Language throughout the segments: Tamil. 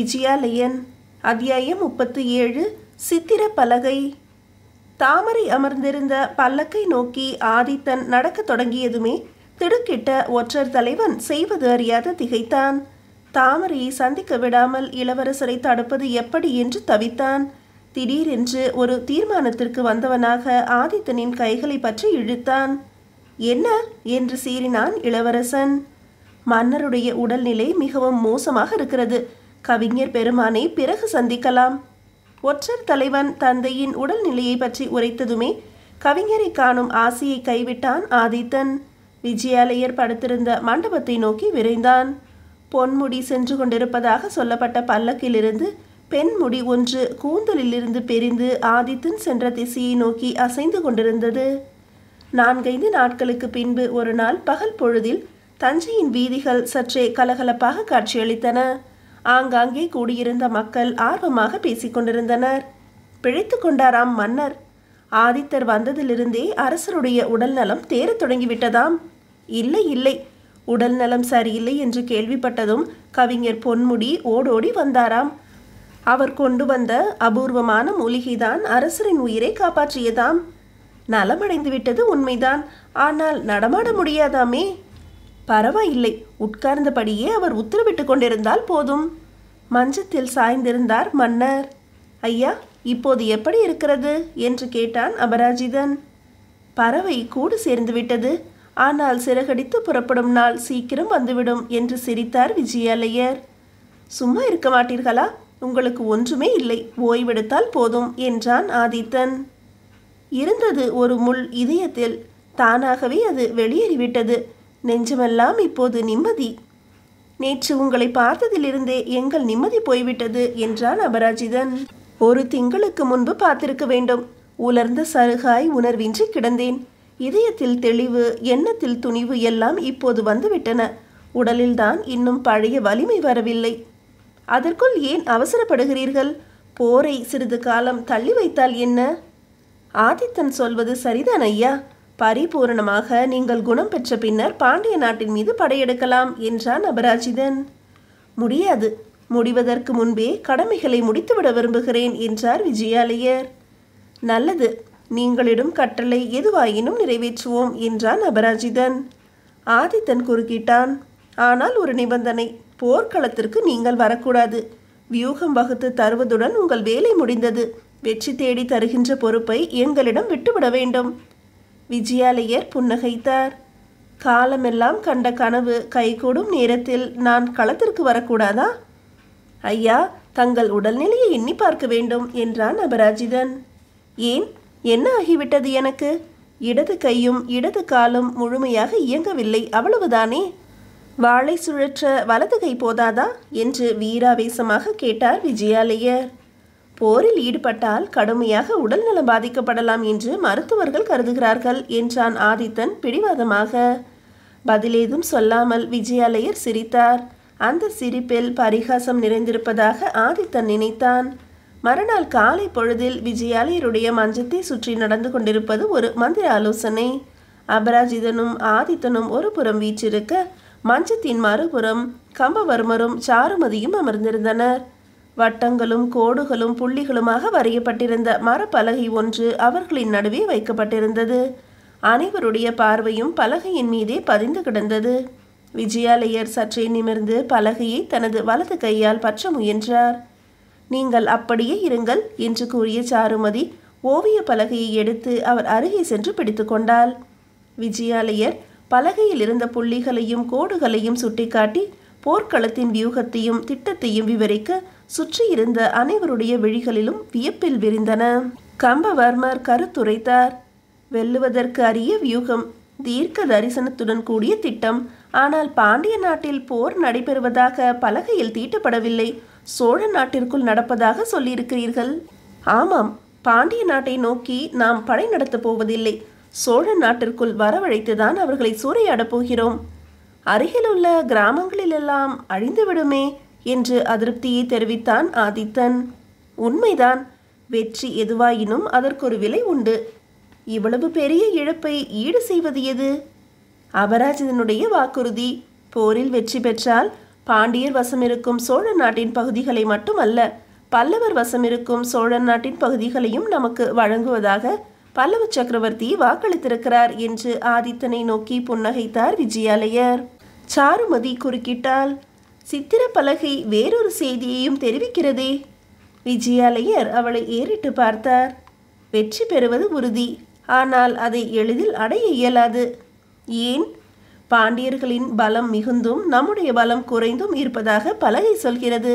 விஜயாலயன் அத்தியாயம் முப்பத்து ஏழு சித்திர பலகை தாமரை அமர்ந்திருந்த பல்லக்கை நோக்கி ஆதித்தன் நடக்கத் தொடங்கியதுமே திடுக்கிட்ட ஒற்றர் தலைவன் செய்வது அறியாத திகைத்தான் தாமரையை சந்திக்க விடாமல் இளவரசரை தடுப்பது எப்படி என்று தவித்தான் திடீரென்று ஒரு தீர்மானத்திற்கு வந்தவனாக ஆதித்தனின் கைகளை பற்றி இழுத்தான் என்ன என்று சீறினான் இளவரசன் மன்னருடைய உடல்நிலை மிகவும் மோசமாக இருக்கிறது கவிஞர் பெருமானை பிறகு சந்திக்கலாம் ஒற்றர் தலைவன் தந்தையின் உடல்நிலையை பற்றி உரைத்ததுமே கவிஞரை காணும் ஆசையை கைவிட்டான் ஆதித்தன் விஜயாலயர் படுத்திருந்த மண்டபத்தை நோக்கி விரைந்தான் பொன்முடி சென்று கொண்டிருப்பதாக சொல்லப்பட்ட பல்லக்கிலிருந்து பெண்முடி ஒன்று கூந்தலிலிருந்து பிரிந்து ஆதித்தன் சென்ற திசையை நோக்கி அசைந்து கொண்டிருந்தது நான்கைந்து நாட்களுக்கு பின்பு ஒரு நாள் பகல் பொழுதில் தஞ்சையின் வீதிகள் சற்றே கலகலப்பாக காட்சியளித்தன ஆங்காங்கே கூடியிருந்த மக்கள் ஆர்வமாக பேசிக் கொண்டிருந்தனர் பிழைத்து கொண்டாராம் மன்னர் ஆதித்தர் வந்ததிலிருந்தே அரசருடைய உடல்நலம் தேரத் தொடங்கிவிட்டதாம் இல்லை இல்லை உடல் நலம் சரியில்லை என்று கேள்விப்பட்டதும் கவிஞர் பொன்முடி ஓடோடி வந்தாராம் அவர் கொண்டு வந்த அபூர்வமான மூலிகைதான் அரசரின் உயிரை காப்பாற்றியதாம் நலமடைந்து விட்டது உண்மைதான் ஆனால் நடமாட முடியாதாமே பரவாயில்லை உட்கார்ந்தபடியே அவர் உத்தரவிட்டு கொண்டிருந்தால் போதும் மஞ்சத்தில் சாய்ந்திருந்தார் மன்னர் ஐயா இப்போது எப்படி இருக்கிறது என்று கேட்டான் அபராஜிதன் பறவை கூடு சேர்ந்து விட்டது ஆனால் சிறகடித்து புறப்படும் நாள் சீக்கிரம் வந்துவிடும் என்று சிரித்தார் விஜயாலயர் சும்மா இருக்க மாட்டீர்களா உங்களுக்கு ஒன்றுமே இல்லை ஓய்வெடுத்தால் போதும் என்றான் ஆதித்தன் இருந்தது ஒரு முள் இதயத்தில் தானாகவே அது வெளியேறிவிட்டது நெஞ்சமெல்லாம் இப்போது நிம்மதி நேற்று உங்களை பார்த்ததிலிருந்தே எங்கள் நிம்மதி போய்விட்டது என்றான் அபராஜிதன் ஒரு திங்களுக்கு முன்பு பார்த்திருக்க வேண்டும் உலர்ந்த சருகாய் உணர்வின்றி கிடந்தேன் இதயத்தில் தெளிவு எண்ணத்தில் துணிவு எல்லாம் இப்போது வந்துவிட்டன உடலில்தான் இன்னும் பழைய வலிமை வரவில்லை அதற்குள் ஏன் அவசரப்படுகிறீர்கள் போரை சிறிது காலம் தள்ளி வைத்தால் என்ன ஆதித்தன் சொல்வது சரிதான் ஐயா பரிபூரணமாக நீங்கள் குணம் பெற்ற பின்னர் பாண்டிய நாட்டின் மீது படையெடுக்கலாம் என்றான் அபராஜிதன் முடியாது முடிவதற்கு முன்பே கடமைகளை முடித்துவிட விரும்புகிறேன் என்றார் விஜயாலயர் நல்லது நீங்களிடம் கட்டளை எதுவாயினும் நிறைவேற்றுவோம் என்றான் அபராஜிதன் ஆதித்தன் குறுக்கிட்டான் ஆனால் ஒரு நிபந்தனை போர்க்களத்திற்கு நீங்கள் வரக்கூடாது வியூகம் வகுத்து தருவதுடன் உங்கள் வேலை முடிந்தது வெற்றி தேடி தருகின்ற பொறுப்பை எங்களிடம் விட்டுவிட வேண்டும் விஜயாலயர் புன்னகைத்தார் காலமெல்லாம் கண்ட கனவு கைகூடும் நேரத்தில் நான் களத்திற்கு வரக்கூடாதா ஐயா தங்கள் உடல்நிலையை எண்ணி பார்க்க வேண்டும் என்றான் அபராஜிதன் ஏன் என்ன ஆகிவிட்டது எனக்கு இடது கையும் இடது காலும் முழுமையாக இயங்கவில்லை அவ்வளவுதானே வாளை சுழற்ற வலது கை போதாதா என்று வீராவேசமாக கேட்டார் விஜயாலயர் போரில் ஈடுபட்டால் கடுமையாக உடல்நலம் பாதிக்கப்படலாம் என்று மருத்துவர்கள் கருதுகிறார்கள் என்றான் ஆதித்தன் பிடிவாதமாக பதிலேதும் சொல்லாமல் விஜயாலயர் சிரித்தார் அந்த சிரிப்பில் பரிகாசம் நிறைந்திருப்பதாக ஆதித்தன் நினைத்தான் மறுநாள் காலை பொழுதில் விஜயாலயருடைய மஞ்சத்தை சுற்றி நடந்து கொண்டிருப்பது ஒரு மந்திர ஆலோசனை அபராஜிதனும் ஆதித்தனும் ஒரு புறம் வீற்றிருக்க மஞ்சத்தின் மறுபுறம் கம்பவர்மரும் சாருமதியும் அமர்ந்திருந்தனர் வட்டங்களும் கோடுகளும் புள்ளிகளுமாக வரையப்பட்டிருந்த மரப்பலகை ஒன்று அவர்களின் நடுவே வைக்கப்பட்டிருந்தது அனைவருடைய பார்வையும் பலகையின் மீதே பதிந்து கிடந்தது விஜயாலயர் சற்றே நிமிர்ந்து பலகையை தனது வலது கையால் பற்ற முயன்றார் நீங்கள் அப்படியே இருங்கள் என்று கூறிய சாருமதி ஓவிய பலகையை எடுத்து அவர் அருகே சென்று பிடித்து கொண்டாள் விஜயாலயர் பலகையில் இருந்த புள்ளிகளையும் கோடுகளையும் சுட்டிக்காட்டி போர்க்களத்தின் வியூகத்தையும் திட்டத்தையும் விவரிக்க சுற்றியிருந்த அனைவருடைய விழிகளிலும் வியப்பில் விரிந்தன கம்பவர்மர் கருத்துரைத்தார் வெல்லுவதற்கு அரிய வியூகம் தீர்க்க தரிசனத்துடன் கூடிய திட்டம் ஆனால் பாண்டிய நாட்டில் போர் நடைபெறுவதாக பலகையில் தீட்டப்படவில்லை சோழ நாட்டிற்குள் நடப்பதாக சொல்லியிருக்கிறீர்கள் ஆமாம் பாண்டிய நாட்டை நோக்கி நாம் படை நடத்தப் போவதில்லை சோழ நாட்டிற்குள் வரவழைத்துதான் அவர்களை சூறையாடப் போகிறோம் அருகிலுள்ள கிராமங்களிலெல்லாம் அழிந்துவிடுமே என்று அதிருப்தியை தெரிவித்தான் ஆதித்தன் உண்மைதான் வெற்றி எதுவாயினும் அதற்கொரு விலை உண்டு இவ்வளவு பெரிய இழப்பை ஈடு செய்வது எது அபராஜிதனுடைய வாக்குறுதி போரில் வெற்றி பெற்றால் பாண்டியர் வசம் இருக்கும் சோழ நாட்டின் பகுதிகளை மட்டுமல்ல பல்லவர் வசம் இருக்கும் சோழ நாட்டின் பகுதிகளையும் நமக்கு வழங்குவதாக பல்லவ சக்கரவர்த்தி வாக்களித்திருக்கிறார் என்று ஆதித்தனை நோக்கி புன்னகைத்தார் விஜயாலயர் சாருமதி குறுக்கிட்டால் சித்திர பலகை வேறொரு செய்தியையும் தெரிவிக்கிறதே விஜயாலயர் அவளை ஏறிட்டு பார்த்தார் வெற்றி பெறுவது உறுதி ஆனால் அதை எளிதில் அடைய இயலாது ஏன் பாண்டியர்களின் பலம் மிகுந்தும் நம்முடைய பலம் குறைந்தும் இருப்பதாக பலகை சொல்கிறது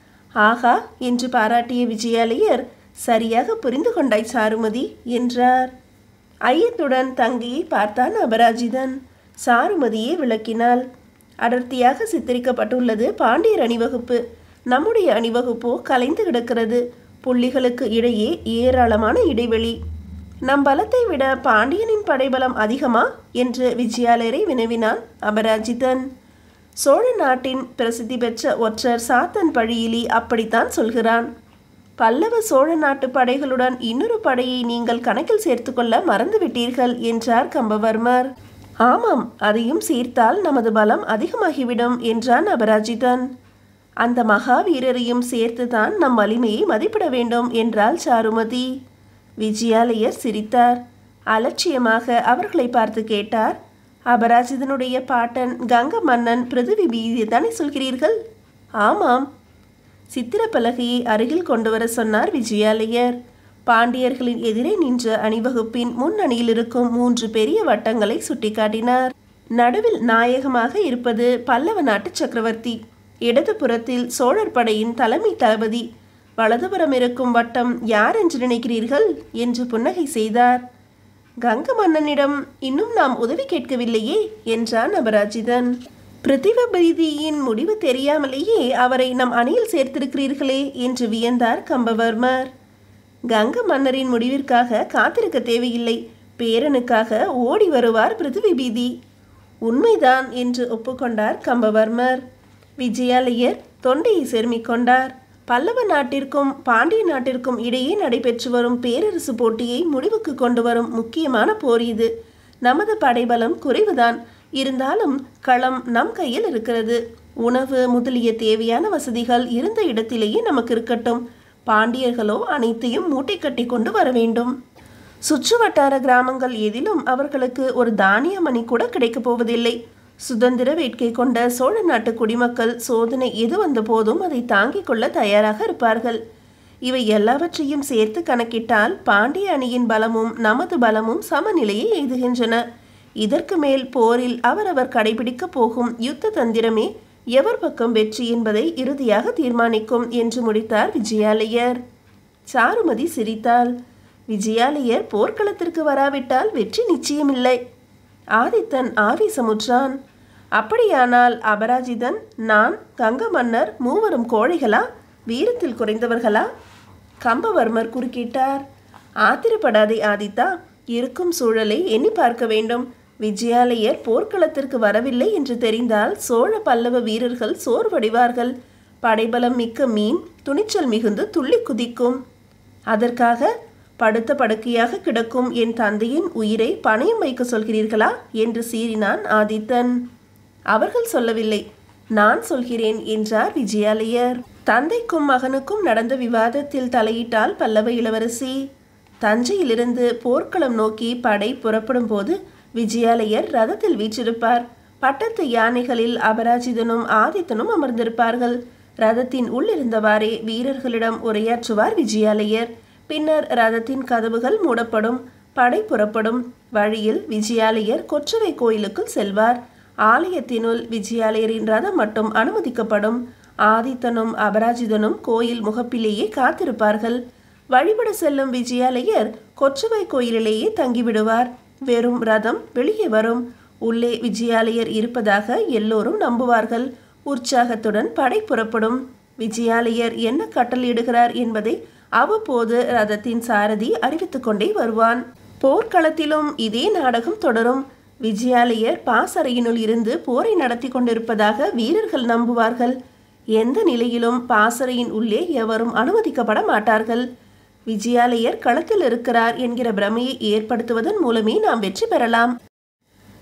ஆகா என்று பாராட்டிய விஜயாலயர் சரியாக புரிந்து கொண்டாய் சாருமதி என்றார் ஐயத்துடன் தங்கையை பார்த்தான் அபராஜிதன் சாருமதியே விளக்கினாள் அடர்த்தியாக சித்தரிக்கப்பட்டுள்ளது பாண்டியர் அணிவகுப்பு நம்முடைய அணிவகுப்போ கலைந்து கிடக்கிறது புள்ளிகளுக்கு இடையே ஏராளமான இடைவெளி நம் பலத்தை விட பாண்டியனின் படைபலம் அதிகமா என்று விஜயாலயரை வினவினான் அபராஜிதன் சோழ நாட்டின் பிரசித்தி பெற்ற ஒற்றர் சாத்தன் பழியிலி அப்படித்தான் சொல்கிறான் பல்லவ சோழ நாட்டு படைகளுடன் இன்னொரு படையை நீங்கள் கணக்கில் சேர்த்துக்கொள்ள மறந்துவிட்டீர்கள் என்றார் கம்பவர்மர் ஆமாம் அதையும் சேர்த்தால் நமது பலம் அதிகமாகிவிடும் என்றான் அபராஜிதன் அந்த மகாவீரரையும் சேர்த்துதான் நம் வலிமையை மதிப்பிட வேண்டும் என்றாள் சாருமதி விஜயாலயர் சிரித்தார் அலட்சியமாக அவர்களை பார்த்து கேட்டார் அபராஜிதனுடைய பாட்டன் கங்க மன்னன் பிருதிவி பீதி தானே சொல்கிறீர்கள் ஆமாம் சித்திரப்பலகையை அருகில் கொண்டு வர சொன்னார் விஜயாலயர் பாண்டியர்களின் எதிரே நின்ற அணிவகுப்பின் முன் அணியில் இருக்கும் மூன்று பெரிய வட்டங்களை சுட்டிக்காட்டினார் நடுவில் நாயகமாக இருப்பது பல்லவ நாட்டு சக்கரவர்த்தி இடது புறத்தில் சோழர் படையின் தலைமை தளபதி வலதுபுறம் இருக்கும் வட்டம் யார் என்று நினைக்கிறீர்கள் என்று புன்னகை செய்தார் கங்க மன்னனிடம் இன்னும் நாம் உதவி கேட்கவில்லையே என்றான் அபராஜிதன் பிருத்திவபீதியின் முடிவு தெரியாமலேயே அவரை நம் அணியில் சேர்த்திருக்கிறீர்களே என்று வியந்தார் கம்பவர்மர் கங்க மன்னரின் முடிவிற்காக காத்திருக்க தேவையில்லை பேரனுக்காக ஓடி வருவார் பிருத்திவிபீதி உண்மைதான் என்று ஒப்புக்கொண்டார் கம்பவர்மர் விஜயாலயர் தொண்டையை செருமிக் கொண்டார் பல்லவ நாட்டிற்கும் பாண்டிய நாட்டிற்கும் இடையே நடைபெற்று வரும் பேரரசு போட்டியை முடிவுக்கு கொண்டு வரும் முக்கியமான போர் இது நமது படைபலம் குறைவுதான் இருந்தாலும் களம் நம் கையில் இருக்கிறது உணவு முதலிய தேவையான வசதிகள் இருந்த இடத்திலேயே நமக்கு இருக்கட்டும் பாண்டியர்களோ அனைத்தையும் மூட்டை கட்டி கொண்டு வர வேண்டும் சுற்று வட்டார கிராமங்கள் எதிலும் அவர்களுக்கு ஒரு தானிய மணி கூட கிடைக்கப் போவதில்லை சுதந்திர வேட்கை கொண்ட சோழ நாட்டு குடிமக்கள் சோதனை எது வந்த போதும் அதை தாங்கிக் கொள்ள தயாராக இருப்பார்கள் இவை எல்லாவற்றையும் சேர்த்து கணக்கிட்டால் பாண்டிய அணியின் பலமும் நமது பலமும் சமநிலையை எய்துகின்றன இதற்கு மேல் போரில் அவரவர் கடைபிடிக்கப் போகும் யுத்த தந்திரமே எவர் பக்கம் வெற்றி என்பதை இறுதியாக தீர்மானிக்கும் என்று முடித்தார் விஜயாலயர் சாருமதி சிரித்தாள் விஜயாலயர் போர்க்களத்திற்கு வராவிட்டால் வெற்றி நிச்சயமில்லை ஆதித்தன் ஆவேசமுற்றான் அப்படியானால் அபராஜிதன் நான் கங்க மன்னர் மூவரும் கோழைகளா வீரத்தில் குறைந்தவர்களா கம்பவர்மர் குறுக்கிட்டார் ஆத்திரப்படாதே ஆதித்தா இருக்கும் சூழலை எண்ணி பார்க்க வேண்டும் விஜயாலயர் போர்க்களத்திற்கு வரவில்லை என்று தெரிந்தால் சோழ பல்லவ வீரர்கள் சோர்வடைவார்கள் படைபலம் மிக்க மீன் துணிச்சல் மிகுந்து துள்ளி குதிக்கும் அதற்காக படுத்த படுக்கையாக கிடக்கும் என் தந்தையின் உயிரை பணயம் வைக்க சொல்கிறீர்களா என்று சீறினான் ஆதித்தன் அவர்கள் சொல்லவில்லை நான் சொல்கிறேன் என்றார் விஜயாலயர் தந்தைக்கும் மகனுக்கும் நடந்த விவாதத்தில் தலையிட்டால் பல்லவ இளவரசி தஞ்சையிலிருந்து போர்க்களம் நோக்கி படை புறப்படும் போது விஜயாலயர் ரதத்தில் வீற்றிருப்பார் பட்டத்து யானைகளில் அபராஜிதனும் ஆதித்தனும் அமர்ந்திருப்பார்கள் ரதத்தின் உள்ளிருந்தவாறே வீரர்களிடம் உரையாற்றுவார் விஜயாலயர் பின்னர் ரதத்தின் கதவுகள் மூடப்படும் படை புறப்படும் வழியில் விஜயாலயர் கொற்றவை கோயிலுக்குள் செல்வார் ஆலயத்தினுள் விஜயாலயரின் ரதம் மட்டும் அனுமதிக்கப்படும் ஆதித்தனும் அபராஜிதனும் கோயில் முகப்பிலேயே காத்திருப்பார்கள் வழிபட செல்லும் விஜயாலயர் கொற்றவை கோயிலிலேயே தங்கிவிடுவார் வெறும் ரதம் வெளியே வரும் உள்ளே விஜயாலயர் இருப்பதாக எல்லோரும் நம்புவார்கள் உற்சாகத்துடன் படை புறப்படும் விஜயாலயர் என்ன கட்டளையிடுகிறார் என்பதை அவ்வப்போது ரதத்தின் சாரதி அறிவித்துக் கொண்டே வருவான் போர்க்களத்திலும் இதே நாடகம் தொடரும் விஜயாலயர் பாசறையினுள் இருந்து போரை நடத்தி கொண்டிருப்பதாக வீரர்கள் நம்புவார்கள் எந்த நிலையிலும் பாசறையின் உள்ளே எவரும் அனுமதிக்கப்பட மாட்டார்கள் விஜயாலயர் களத்தில் இருக்கிறார் என்கிற பிரமையை ஏற்படுத்துவதன் மூலமே நாம் வெற்றி பெறலாம்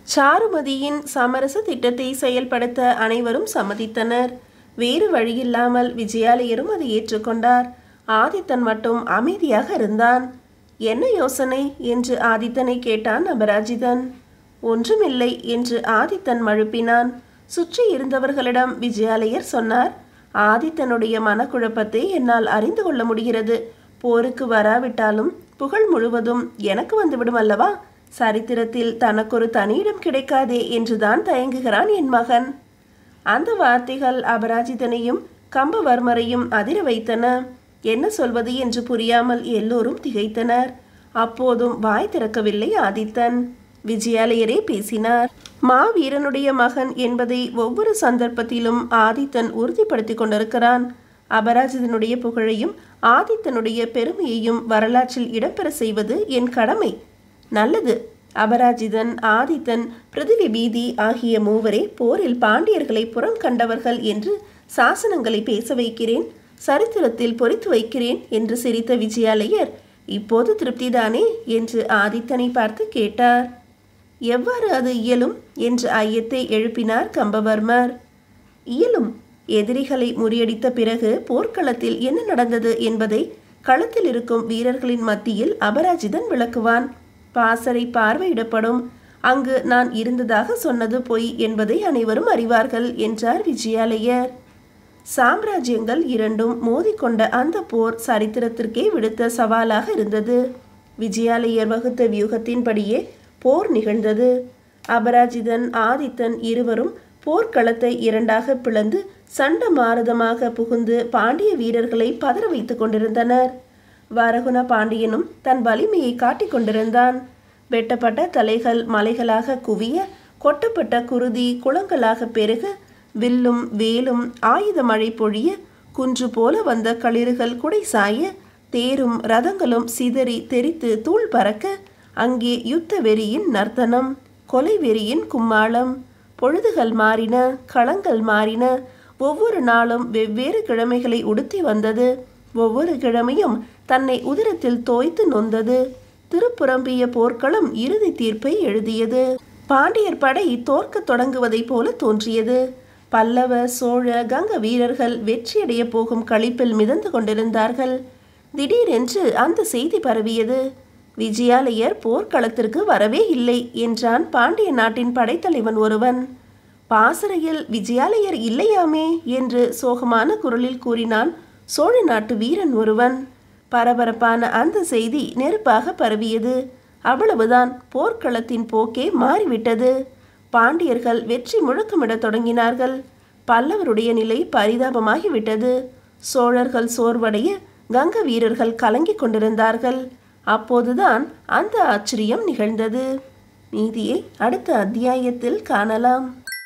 சாருமதியின் சமரச திட்டத்தை செயல்படுத்த அனைவரும் சம்மதித்தனர் வேறு வழியில்லாமல் விஜயாலயரும் அதை ஏற்றுக்கொண்டார் ஆதித்தன் மட்டும் அமைதியாக இருந்தான் என்ன யோசனை என்று ஆதித்தனை கேட்டான் அபராஜிதன் ஒன்றுமில்லை என்று ஆதித்தன் மழுப்பினான் சுற்றி இருந்தவர்களிடம் விஜயாலயர் சொன்னார் ஆதித்தனுடைய மனக்குழப்பத்தை என்னால் அறிந்து கொள்ள முடிகிறது போருக்கு வராவிட்டாலும் புகழ் முழுவதும் எனக்கு வந்துவிடும் அல்லவா சரித்திரத்தில் தனக்கொரு தனியிடம் கிடைக்காதே என்றுதான் தயங்குகிறான் என் மகன் அந்த வார்த்தைகள் அபராஜிதனையும் கம்பவர்மரையும் அதிர வைத்தன என்ன சொல்வது என்று புரியாமல் எல்லோரும் திகைத்தனர் அப்போதும் வாய் திறக்கவில்லை ஆதித்தன் விஜயாலயரே பேசினார் மாவீரனுடைய மகன் என்பதை ஒவ்வொரு சந்தர்ப்பத்திலும் ஆதித்தன் உறுதிப்படுத்திக் கொண்டிருக்கிறான் அபராஜிதனுடைய புகழையும் ஆதித்தனுடைய பெருமையையும் வரலாற்றில் இடம்பெற செய்வது என் கடமை நல்லது அபராஜிதன் ஆதித்தன் பிருதிவி பீதி ஆகிய மூவரே போரில் பாண்டியர்களை புறம் கண்டவர்கள் என்று சாசனங்களை பேச வைக்கிறேன் சரித்திரத்தில் பொறித்து வைக்கிறேன் என்று சிரித்த விஜயாலயர் இப்போது திருப்திதானே என்று ஆதித்தனை பார்த்து கேட்டார் எவ்வாறு அது இயலும் என்று ஐயத்தை எழுப்பினார் கம்பவர்மர் இயலும் எதிரிகளை முறியடித்த பிறகு போர்க்களத்தில் என்ன நடந்தது என்பதை களத்தில் இருக்கும் வீரர்களின் மத்தியில் அபராஜிதன் விளக்குவான் பாசறை பார்வையிடப்படும் அங்கு நான் இருந்ததாக சொன்னது பொய் என்பதை அனைவரும் அறிவார்கள் என்றார் விஜயாலயர் சாம்ராஜ்யங்கள் இரண்டும் மோதிக்கொண்ட அந்த போர் சரித்திரத்திற்கே விடுத்த சவாலாக இருந்தது விஜயாலயர் வகுத்த வியூகத்தின்படியே போர் நிகழ்ந்தது அபராஜிதன் ஆதித்தன் இருவரும் போர்க்களத்தை இரண்டாக பிளந்து சண்ட மாரதமாக புகுந்து பாண்டிய வீரர்களை பதற வைத்துக் கொண்டிருந்தனர் வரகுண பாண்டியனும் தன் வலிமையை காட்டிக் கொண்டிருந்தான் வெட்டப்பட்ட தலைகள் மலைகளாக குவிய கொட்டப்பட்ட குருதி குளங்களாக பெருக வில்லும் வேலும் ஆயுத மழை பொழிய குன்று போல வந்த களிறுகள் குடை சாய தேரும் ரதங்களும் சிதறி தெரித்து தூள் பறக்க அங்கே யுத்த வெறியின் நர்த்தனம் கொலை வெறியின் கும்மாளம் பொழுதுகள் மாறின களங்கள் மாறின ஒவ்வொரு நாளும் வெவ்வேறு கிழமைகளை உடுத்தி வந்தது ஒவ்வொரு கிழமையும் தன்னை உதிரத்தில் தோய்த்து நொந்தது திருப்புறம்பிய போர்க்களம் இறுதி தீர்ப்பை எழுதியது பாண்டியர் படை தோற்கத் தொடங்குவதைப் போல தோன்றியது பல்லவ சோழ கங்க வீரர்கள் வெற்றியடைய போகும் களிப்பில் மிதந்து கொண்டிருந்தார்கள் திடீரென்று அந்த செய்தி பரவியது விஜயாலயர் போர்க்களத்திற்கு வரவே இல்லை என்றான் பாண்டிய நாட்டின் படைத்தலைவன் ஒருவன் பாசறையில் விஜயாலயர் இல்லையாமே என்று சோகமான குரலில் கூறினான் சோழ நாட்டு வீரன் ஒருவன் பரபரப்பான அந்த செய்தி நெருப்பாக பரவியது அவ்வளவுதான் போர்க்களத்தின் போக்கே மாறிவிட்டது பாண்டியர்கள் வெற்றி முழக்கமிடத் தொடங்கினார்கள் பல்லவருடைய நிலை பரிதாபமாகிவிட்டது சோழர்கள் சோர்வடைய கங்க வீரர்கள் கலங்கிக் கொண்டிருந்தார்கள் அப்போதுதான் அந்த ஆச்சரியம் நிகழ்ந்தது நீதியை அடுத்த அத்தியாயத்தில் காணலாம்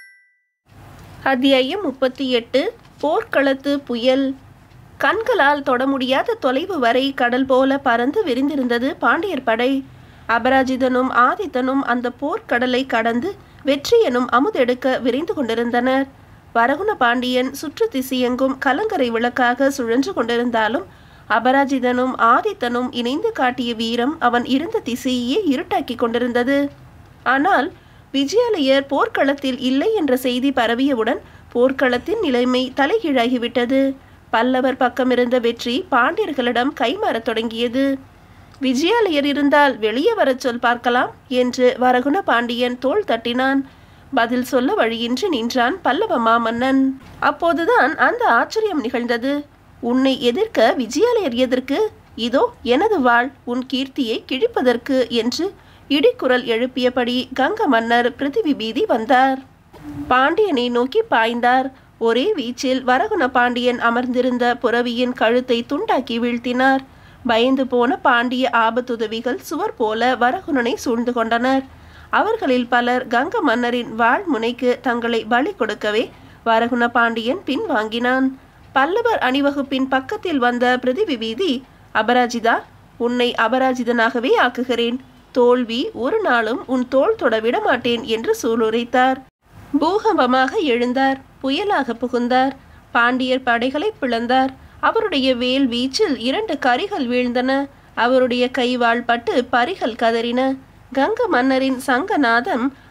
அத்தியாயம் முப்பத்தி எட்டு போர்க்களத்து புயல் கண்களால் தொட முடியாத தொலைவு வரை கடல் போல பறந்து விரிந்திருந்தது பாண்டியர் படை அபராஜிதனும் ஆதித்தனும் அந்த போர்க்கடலை கடந்து வெற்றி எனும் அமுதெடுக்க விரைந்து கொண்டிருந்தனர் வரகுண பாண்டியன் சுற்று திசையெங்கும் கலங்கரை விளக்காக சுழன்று கொண்டிருந்தாலும் அபராஜிதனும் ஆதித்தனும் இணைந்து காட்டிய வீரம் அவன் இருந்த திசையே இருட்டாக்கி கொண்டிருந்தது ஆனால் விஜயாலயர் போர்க்களத்தில் இல்லை என்ற செய்தி பரவியவுடன் போர்க்களத்தின் நிலைமை தலைகீழாகிவிட்டது பல்லவர் பக்கமிருந்த வெற்றி பாண்டியர்களிடம் கைமாறத் தொடங்கியது விஜயாலயர் இருந்தால் வெளியே வரச் சொல் பார்க்கலாம் என்று வரகுண பாண்டியன் தோள் தட்டினான் பதில் சொல்ல வழியின்றி நின்றான் பல்லவ மாமன்னன் அப்போதுதான் அந்த ஆச்சரியம் நிகழ்ந்தது உன்னை எதிர்க்க விஜயாலயர் எதற்கு இதோ எனது வாழ் உன் கீர்த்தியை கிழிப்பதற்கு என்று இடிக்குரல் எழுப்பியபடி கங்க மன்னர் பிருத்திவி பீதி வந்தார் பாண்டியனை நோக்கி பாய்ந்தார் ஒரே வீச்சில் வரகுண பாண்டியன் அமர்ந்திருந்த புறவியின் கழுத்தை துண்டாக்கி வீழ்த்தினார் பயந்து போன பாண்டிய ஆபத்துதவிகள் சுவர் போல வரகுணனை சூழ்ந்து கொண்டனர் அவர்களில் பலர் கங்க மன்னரின் வாழ் முனைக்கு தங்களை பலி கொடுக்கவே வரகுண பாண்டியன் பின்வாங்கினான் பல்லவர் அணிவகுப்பின் பக்கத்தில் வந்த பிருதிவி வீதி அபராஜிதா உன்னை அபராஜிதனாகவே ஆக்குகிறேன் தோல்வி ஒரு நாளும் உன் தோள் தொட விட மாட்டேன் என்று சூளுரைத்தார் பூகம்பமாக எழுந்தார் புயலாக புகுந்தார் பாண்டியர் படைகளை பிளந்தார் அவருடைய வேல் வீச்சில் இரண்டு கரிகள் வீழ்ந்தன அவருடைய கைவாள் பட்டு பரிகள் கதறின கங்க மன்னரின் சங்கநாதம்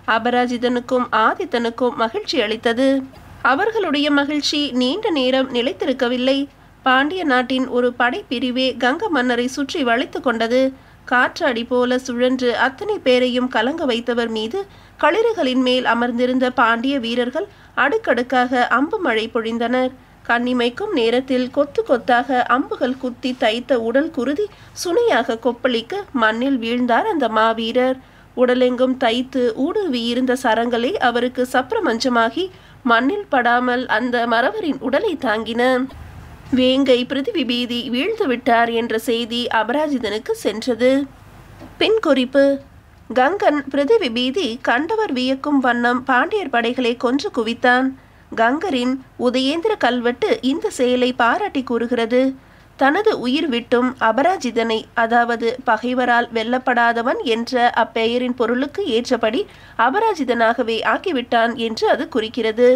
அபராஜிதனுக்கும் ஆதித்தனுக்கும் மகிழ்ச்சி அளித்தது அவர்களுடைய மகிழ்ச்சி நீண்ட நேரம் நிலைத்திருக்கவில்லை பாண்டிய நாட்டின் ஒரு படைப்பிரிவே கங்க மன்னரை சுற்றி வளைத்து கொண்டது காற்றாடி போல சுழன்று அத்தனை பேரையும் கலங்க வைத்தவர் மீது களிறுகளின் மேல் அமர்ந்திருந்த பாண்டிய வீரர்கள் அடுக்கடுக்காக அம்பு மழை பொழிந்தனர் கண்ணிமைக்கும் நேரத்தில் கொத்து கொத்தாக அம்புகள் குத்தி தைத்த உடல் குருதி சுனையாக கொப்பளிக்க மண்ணில் வீழ்ந்தார் அந்த மாவீரர் உடலெங்கும் தைத்து ஊடுருவி இருந்த சரங்களே அவருக்கு சப்ரமஞ்சமாகி மண்ணில் படாமல் அந்த மறவரின் உடலை தாங்கின வேங்கை பிருத்திவி பீதி வீழ்ந்து விட்டார் என்ற செய்தி அபராஜிதனுக்கு சென்றது பின் குறிப்பு கங்கன் பிருத்திவி பீதி கண்டவர் வியக்கும் வண்ணம் பாண்டியர் படைகளை கொன்று குவித்தான் கங்கரின் உதயேந்திர கல்வெட்டு இந்த செயலை பாராட்டி கூறுகிறது தனது உயிர் விட்டும் அபராஜிதனை அதாவது பகைவரால் வெல்லப்படாதவன் என்ற அப்பெயரின் பொருளுக்கு ஏற்றபடி அபராஜிதனாகவே ஆக்கிவிட்டான் என்று அது குறிக்கிறது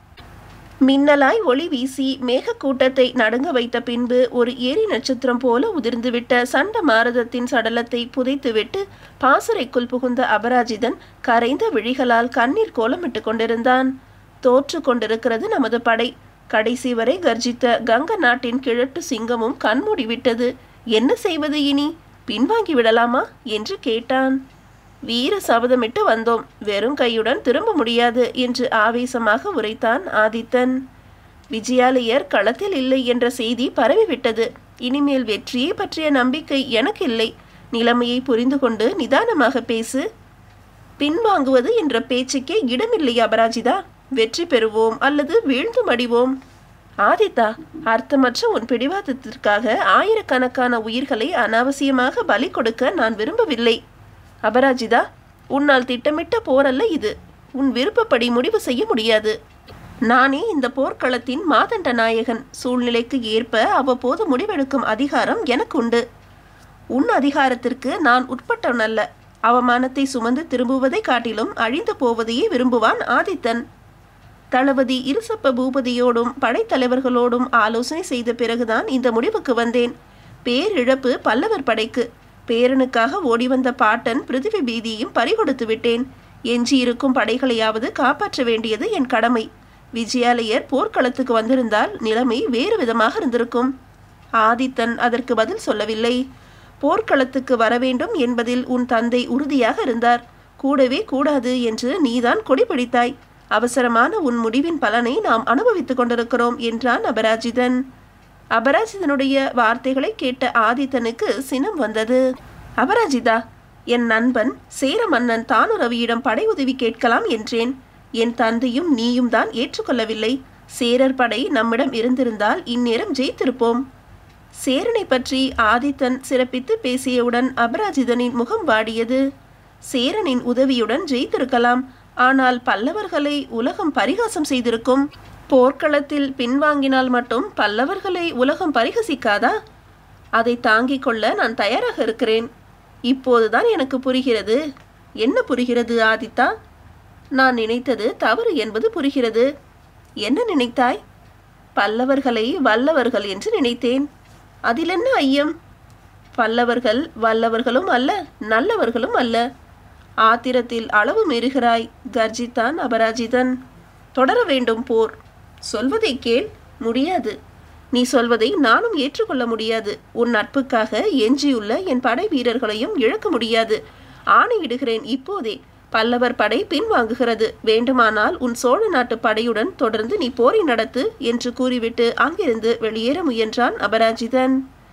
மின்னலாய் ஒளி வீசி மேகக்கூட்டத்தை நடுங்க வைத்த பின்பு ஒரு எரி நட்சத்திரம் போல உதிர்ந்துவிட்ட சண்ட மாரதத்தின் சடலத்தை புதைத்துவிட்டு பாசறைக்குள் புகுந்த அபராஜிதன் கரைந்த விழிகளால் கண்ணீர் கோலமிட்டு கொண்டிருந்தான் தோற்று கொண்டிருக்கிறது நமது படை கடைசி வரை கர்ஜித்த கங்க நாட்டின் கிழட்டு சிங்கமும் கண்மூடிவிட்டது என்ன செய்வது இனி பின்வாங்கி விடலாமா என்று கேட்டான் வீர சபதமிட்டு வந்தோம் வெறும் கையுடன் திரும்ப முடியாது என்று ஆவேசமாக உரைத்தான் ஆதித்தன் விஜயாலயர் களத்தில் இல்லை என்ற செய்தி பரவிவிட்டது இனிமேல் வெற்றியை பற்றிய நம்பிக்கை எனக்கு இல்லை நிலைமையை புரிந்து கொண்டு நிதானமாக பேசு பின்வாங்குவது என்ற பேச்சுக்கே இடமில்லை அபராஜிதா வெற்றி பெறுவோம் அல்லது வீழ்ந்து மடிவோம் ஆதித்தா அர்த்தமற்ற உன் பிடிவாதத்திற்காக ஆயிரக்கணக்கான உயிர்களை அனாவசியமாக பலி கொடுக்க நான் விரும்பவில்லை அபராஜிதா உன்னால் திட்டமிட்ட போரல்ல இது உன் விருப்பப்படி முடிவு செய்ய முடியாது நானே இந்த போர்க்களத்தின் மாதண்ட நாயகன் சூழ்நிலைக்கு ஏற்ப அவ்வப்போது முடிவெடுக்கும் அதிகாரம் எனக்கு உண்டு உன் அதிகாரத்திற்கு நான் உட்பட்டவன் அல்ல அவமானத்தை சுமந்து திரும்புவதை காட்டிலும் அழிந்து போவதையே விரும்புவான் ஆதித்தன் தளபதி இருசப்ப பூபதியோடும் படைத்தலைவர்களோடும் ஆலோசனை செய்த பிறகுதான் இந்த முடிவுக்கு வந்தேன் பேரிழப்பு பல்லவர் படைக்கு பேரனுக்காக ஓடி வந்த பாட்டன் பிருத்திவி பீதியையும் பறிகொடுத்து விட்டேன் எஞ்சியிருக்கும் படைகளையாவது காப்பாற்ற வேண்டியது என் கடமை விஜயாலயர் போர்க்களத்துக்கு வந்திருந்தால் நிலைமை வேறு விதமாக இருந்திருக்கும் ஆதித்தன் அதற்கு பதில் சொல்லவில்லை போர்க்களத்துக்கு வர வேண்டும் என்பதில் உன் தந்தை உறுதியாக இருந்தார் கூடவே கூடாது என்று நீதான் கொடி பிடித்தாய் அவசரமான உன் முடிவின் பலனை நாம் அனுபவித்துக் கொண்டிருக்கிறோம் என்றான் அபராஜிதன் அபராஜிதனுடைய வார்த்தைகளை கேட்ட ஆதித்தனுக்கு சினம் வந்தது அபராஜிதா என் நண்பன் சேர மன்னன் தானுரவியிடம் படை உதவி கேட்கலாம் என்றேன் என் தந்தையும் நீயும் தான் ஏற்றுக்கொள்ளவில்லை சேரர் படை நம்மிடம் இருந்திருந்தால் இந்நேரம் ஜெயித்திருப்போம் சேரனை பற்றி ஆதித்தன் சிறப்பித்து பேசியவுடன் அபராஜிதனின் முகம் வாடியது சேரனின் உதவியுடன் ஜெயித்திருக்கலாம் ஆனால் பல்லவர்களை உலகம் பரிகாசம் செய்திருக்கும் போர்க்களத்தில் பின்வாங்கினால் மட்டும் பல்லவர்களை உலகம் பரிகசிக்காதா அதை தாங்கிக் கொள்ள நான் தயாராக இருக்கிறேன் இப்போதுதான் எனக்கு புரிகிறது என்ன புரிகிறது ஆதித்தா நான் நினைத்தது தவறு என்பது புரிகிறது என்ன நினைத்தாய் பல்லவர்களை வல்லவர்கள் என்று நினைத்தேன் அதில் என்ன ஐயம் பல்லவர்கள் வல்லவர்களும் அல்ல நல்லவர்களும் அல்ல ஆத்திரத்தில் அளவு மீறுகிறாய் கர்ஜித்தான் அபராஜிதன் தொடர வேண்டும் போர் சொல்வதை கேள் முடியாது நீ சொல்வதை நானும் ஏற்றுக்கொள்ள முடியாது உன் நட்புக்காக எஞ்சியுள்ள என் படை வீரர்களையும் இழக்க முடியாது ஆணையிடுகிறேன் இப்போதே பல்லவர் படை பின்வாங்குகிறது வேண்டுமானால் உன் சோழ நாட்டு படையுடன் தொடர்ந்து நீ போரை நடத்து என்று கூறிவிட்டு அங்கிருந்து வெளியேற முயன்றான் அபராஜிதன்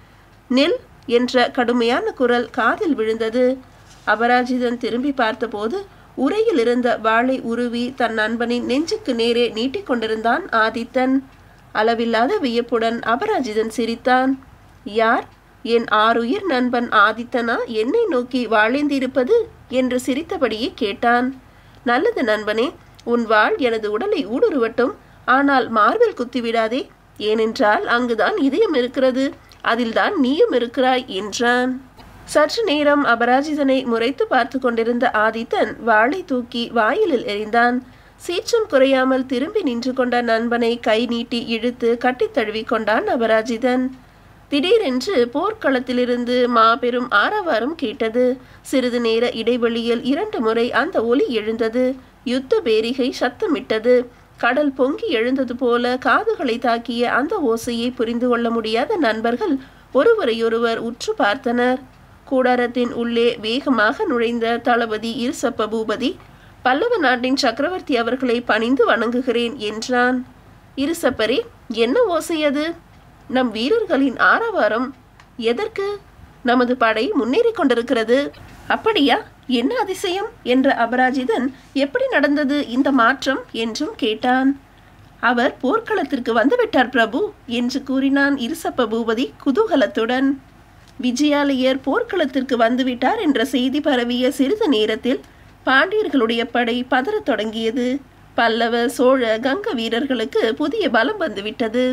நில் என்ற கடுமையான குரல் காதில் விழுந்தது அபராஜிதன் திரும்பி பார்த்தபோது உரையில் இருந்த வாளை உருவி தன் நண்பனின் நெஞ்சுக்கு நேரே நீட்டிக்கொண்டிருந்தான் ஆதித்தன் அளவில்லாத வியப்புடன் அபராஜிதன் சிரித்தான் யார் என் ஆறுயிர் நண்பன் ஆதித்தனா என்னை நோக்கி வாழேந்திருப்பது என்று சிரித்தபடியே கேட்டான் நல்லது நண்பனே உன் வாழ் எனது உடலை ஊடுருவட்டும் ஆனால் மார்பில் குத்திவிடாதே ஏனென்றால் அங்குதான் இதயம் இருக்கிறது அதில்தான் நீயும் இருக்கிறாய் என்றான் சற்று நேரம் அபராஜிதனை முறைத்து பார்த்து கொண்டிருந்த ஆதித்தன் வாளை தூக்கி வாயிலில் எறிந்தான் சீற்றம் குறையாமல் திரும்பி நின்று கொண்ட நண்பனை கை நீட்டி இழுத்து கட்டித் தழுவி கொண்டான் அபராஜிதன் திடீரென்று போர்க்களத்திலிருந்து மாபெரும் ஆரவாரம் கேட்டது சிறிது நேர இடைவெளியில் இரண்டு முறை அந்த ஒலி எழுந்தது யுத்த பேரிகை சத்தமிட்டது கடல் பொங்கி எழுந்தது போல காதுகளை தாக்கிய அந்த ஓசையை புரிந்து கொள்ள முடியாத நண்பர்கள் ஒருவரையொருவர் உற்று பார்த்தனர் கூடாரத்தின் உள்ளே வேகமாக நுழைந்த தளபதி இருசப்ப பூபதி பல்லவ நாட்டின் சக்கரவர்த்தி அவர்களை பணிந்து வணங்குகிறேன் என்றான் இருசப்பரே என்ன ஓசை அது நம் வீரர்களின் ஆரவாரம் எதற்கு நமது படை முன்னேறி கொண்டிருக்கிறது அப்படியா என்ன அதிசயம் என்ற அபராஜிதன் எப்படி நடந்தது இந்த மாற்றம் என்றும் கேட்டான் அவர் போர்க்களத்திற்கு வந்துவிட்டார் பிரபு என்று கூறினான் இருசப்ப பூபதி குதூகலத்துடன் விஜயாலயர் போர்க்களத்திற்கு வந்துவிட்டார் என்ற செய்தி பரவிய சிறிது நேரத்தில் பாண்டியர்களுடைய படை பதறத் தொடங்கியது பல்லவ சோழ கங்க வீரர்களுக்கு புதிய பலம் வந்துவிட்டது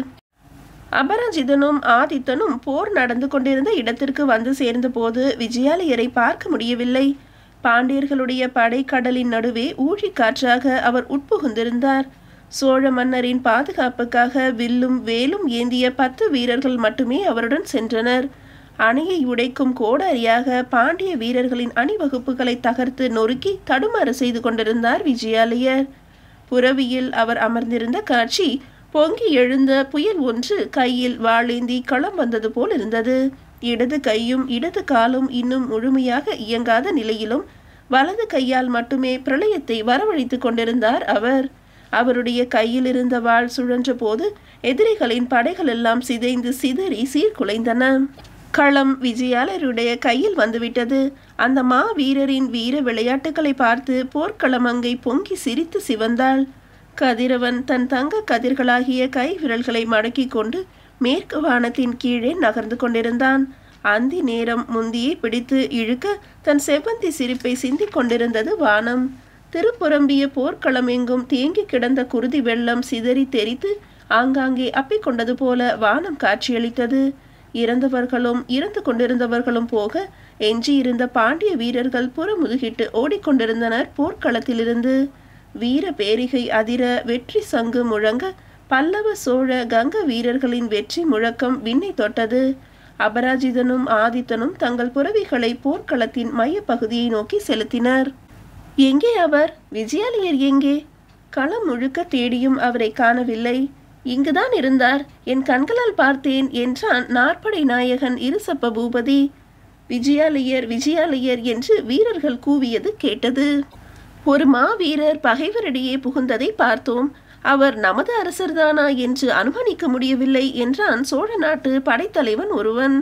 அபராஜிதனும் ஆதித்தனும் போர் நடந்து கொண்டிருந்த இடத்திற்கு வந்து சேர்ந்தபோது விஜயாலயரை பார்க்க முடியவில்லை பாண்டியர்களுடைய படை கடலின் நடுவே ஊழிக்காற்றாக அவர் உட்புகுந்திருந்தார் சோழ மன்னரின் பாதுகாப்புக்காக வில்லும் வேலும் ஏந்திய பத்து வீரர்கள் மட்டுமே அவருடன் சென்றனர் அணையை உடைக்கும் கோடாரியாக பாண்டிய வீரர்களின் அணிவகுப்புகளை தகர்த்து நொறுக்கி தடுமாறு செய்து கொண்டிருந்தார் விஜயாலயர் புறவியில் அவர் அமர்ந்திருந்த காட்சி பொங்கி எழுந்த புயல் ஒன்று கையில் வாளேந்தி களம் வந்தது போல் இருந்தது இடது கையும் இடது காலும் இன்னும் முழுமையாக இயங்காத நிலையிலும் வலது கையால் மட்டுமே பிரளயத்தை வரவழைத்துக் கொண்டிருந்தார் அவர் அவருடைய கையில் இருந்த வாள் சுழன்ற போது எதிரிகளின் படைகள் எல்லாம் சிதைந்து சிதறி சீர்குலைந்தன களம் விஜயாலருடைய கையில் வந்துவிட்டது அந்த மா வீரரின் வீர விளையாட்டுகளை பார்த்து போர்க்களம் அங்கை பொங்கி சிரித்து சிவந்தாள் கதிரவன் தன் தங்க கதிர்களாகிய கை விரல்களை மடக்கிக் கொண்டு மேற்கு வானத்தின் கீழே நகர்ந்து கொண்டிருந்தான் அந்தி நேரம் முந்தியை பிடித்து இழுக்க தன் செவ்வந்தி சிரிப்பை சிந்திக் கொண்டிருந்தது வானம் திருப்புறம்பிய போர்க்களம் எங்கும் தேங்கி கிடந்த குருதி வெள்ளம் சிதறி தெரித்து ஆங்காங்கே அப்பிக்கொண்டது போல வானம் காட்சியளித்தது இறந்தவர்களும் இறந்து கொண்டிருந்தவர்களும் போக எஞ்சியிருந்த பாண்டிய வீரர்கள் புறமுதுகிட்டு ஓடிக்கொண்டிருந்தனர் போர்க்களத்திலிருந்து வீர பேரிகை அதிர வெற்றி சங்கு முழங்க பல்லவ சோழ கங்க வீரர்களின் வெற்றி முழக்கம் விண்ணை தொட்டது அபராஜிதனும் ஆதித்தனும் தங்கள் புறவிகளை போர்க்களத்தின் மையப்பகுதியை நோக்கி செலுத்தினர் எங்கே அவர் விஜயாலயர் எங்கே களம் முழுக்க தேடியும் அவரை காணவில்லை இங்குதான் இருந்தார் என் கண்களால் பார்த்தேன் என்றான் நாற்படை நாயகன் இருசப்ப பூபதி விஜயாலயர் விஜயாலயர் என்று வீரர்கள் கூவியது கேட்டது ஒரு மாவீரர் பகைவரிடையே புகுந்ததை பார்த்தோம் அவர் நமது அரசர்தானா என்று அனுமானிக்க முடியவில்லை என்றான் சோழ நாட்டு படைத்தலைவன் ஒருவன்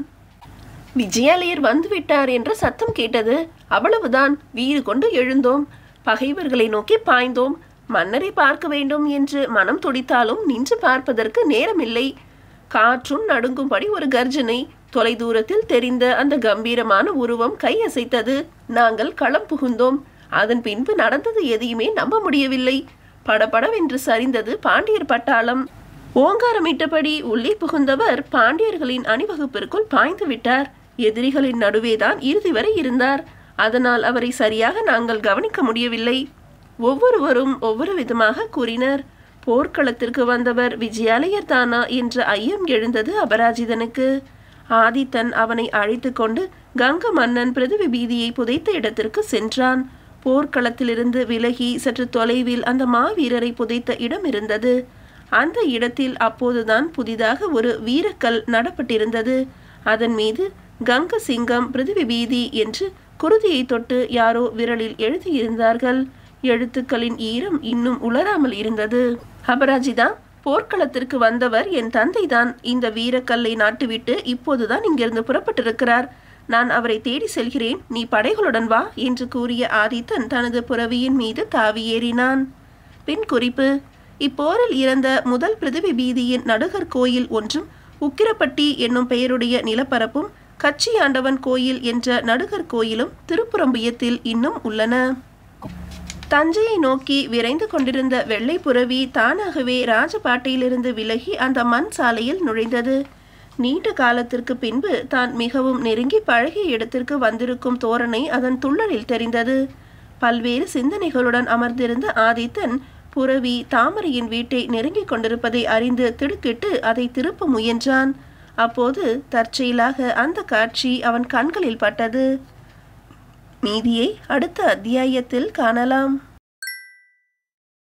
விஜயாலயர் வந்துவிட்டார் என்ற சத்தம் கேட்டது அவ்வளவுதான் வீறு கொண்டு எழுந்தோம் பகைவர்களை நோக்கி பாய்ந்தோம் மன்னரை பார்க்க வேண்டும் என்று மனம் துடித்தாலும் நின்று பார்ப்பதற்கு நேரமில்லை காற்றும் நடுங்கும்படி ஒரு கர்ஜனை தொலைதூரத்தில் தெரிந்த அந்த கம்பீரமான உருவம் கையசைத்தது நாங்கள் களம் புகுந்தோம் அதன் பின்பு நடந்தது எதையுமே நம்ப முடியவில்லை படபடவென்று சரிந்தது பாண்டியர் பட்டாளம் ஓங்காரமிட்டபடி உள்ளே புகுந்தவர் பாண்டியர்களின் அணிவகுப்பிற்குள் பாய்ந்து விட்டார் எதிரிகளின் நடுவேதான் இறுதி வரை இருந்தார் அதனால் அவரை சரியாக நாங்கள் கவனிக்க முடியவில்லை ஒவ்வொருவரும் ஒவ்வொரு விதமாக கூறினர் போர்க்களத்திற்கு வந்தவர் விஜயாலயர் தானா என்ற ஐயம் எழுந்தது அபராஜிதனுக்கு ஆதித்தன் அவனை அழைத்து கொண்டு கங்க மன்னன் பிருதிவி பீதியை புதைத்த இடத்திற்கு சென்றான் போர்க்களத்திலிருந்து விலகி சற்று தொலைவில் அந்த மாவீரரை புதைத்த இடம் இருந்தது அந்த இடத்தில் அப்போதுதான் புதிதாக ஒரு வீரக்கல் நடப்பட்டிருந்தது அதன் மீது கங்க சிங்கம் பிருதிவி பீதி என்று குருதியை தொட்டு யாரோ விரலில் எழுதியிருந்தார்கள் எழுத்துக்களின் ஈரம் இன்னும் உலராமல் இருந்தது அபராஜிதா போர்க்களத்திற்கு வந்தவர் என் தந்தைதான் இந்த வீரக்கல்லை நாட்டுவிட்டு இப்போதுதான் இங்கிருந்து புறப்பட்டிருக்கிறார் நான் அவரை தேடி செல்கிறேன் நீ படைகளுடன் வா என்று கூறிய ஆதித்தன் தனது புறவியின் மீது தாவி ஏறினான் பின் குறிப்பு இப்போரில் இறந்த முதல் பிருதிவி பீதியின் நடுகர் கோயில் ஒன்றும் உக்கிரப்பட்டி என்னும் பெயருடைய நிலப்பரப்பும் கச்சியாண்டவன் கோயில் என்ற நடுகர் கோயிலும் திருப்புறம்பியத்தில் இன்னும் உள்ளன தஞ்சையை நோக்கி விரைந்து கொண்டிருந்த வெள்ளை புறவி தானாகவே ராஜபாட்டையிலிருந்து விலகி அந்த மண் சாலையில் நுழைந்தது நீண்ட காலத்திற்கு பின்பு தான் மிகவும் நெருங்கி பழகிய இடத்திற்கு வந்திருக்கும் தோரணை அதன் துள்ளலில் தெரிந்தது பல்வேறு சிந்தனைகளுடன் அமர்ந்திருந்த ஆதித்தன் புறவி தாமரையின் வீட்டை நெருங்கிக் கொண்டிருப்பதை அறிந்து திடுக்கிட்டு அதை திருப்ப முயன்றான் அப்போது தற்செயலாக அந்த காட்சி அவன் கண்களில் பட்டது மீதியை அடுத்த அத்தியாயத்தில் காணலாம்